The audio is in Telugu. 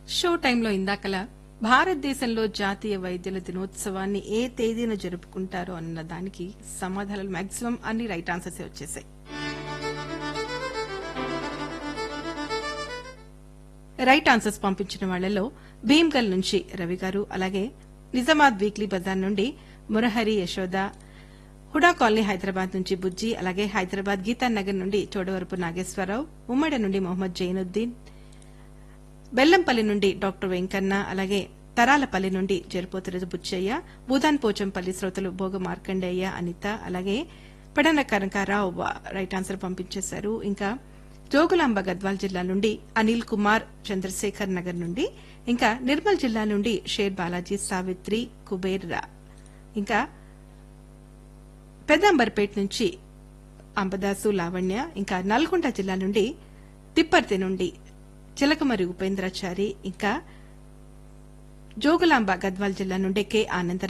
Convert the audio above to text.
షో టైంలో ఇందాకలా భారతదేశంలో జాతీయ వైద్యుల దినోత్సవాన్ని ఏ తేదీన జరుపుకుంటారో అన్న దానికి సమాధానాలు మాక్సిమం అన్ని రైట్ ఆన్సర్స్ వచ్చేసాయి రైట్ ఆన్సర్స్ పంపించిన వాళ్లలో భీమ్గల్ నుంచి రవి గారు అలాగే నిజామాబాద్ వీక్లీ బజార్ నుండి మురహరి యశోద హుడా కాలనీ హైదరాబాద్ నుంచి బుజ్జి అలాగే హైదరాబాద్ గీతానగర్ నుండి చోడవరపు నాగేశ్వరరావు ఉమ్మడి నుండి మొహమ్మద్ జైనుద్దీన్ బెల్లంపల్లి నుండి డాక్టర్ వెంకన్న అలాగే తరాలపల్లి నుండి జరుపోతురజు బుచ్చయ్య భూదాన్ పోచంపల్లి శ్రోతలు భోగ మార్కండేయ అనిత అలాగే పెడన కనకారావు వా- రైట్ ఆన్సర్ పంపించేశారు ఇంకా జోగులాంబ గద్వాల్ జిల్లా నుండి అనిల్ కుమార్ చంద్రశేఖర్ నగర్ నుండి ఇంకా నిర్మల్ జిల్లా నుండి షేర్ బాలాజీ సావిత్రి కుబేర్ రా- ఇంకా పెద్దంబర్పేట నుంచి అంబదాసు లావణ్య ఇంకా నల్గొండ జిల్లా నుండి తిప్పర్తి నుండి చిలకమరి ఉపేంద్రాచారి ఇంకా జోగులాంబ గద్వాల్ జిల్లా నుండి కె ఆనందరావు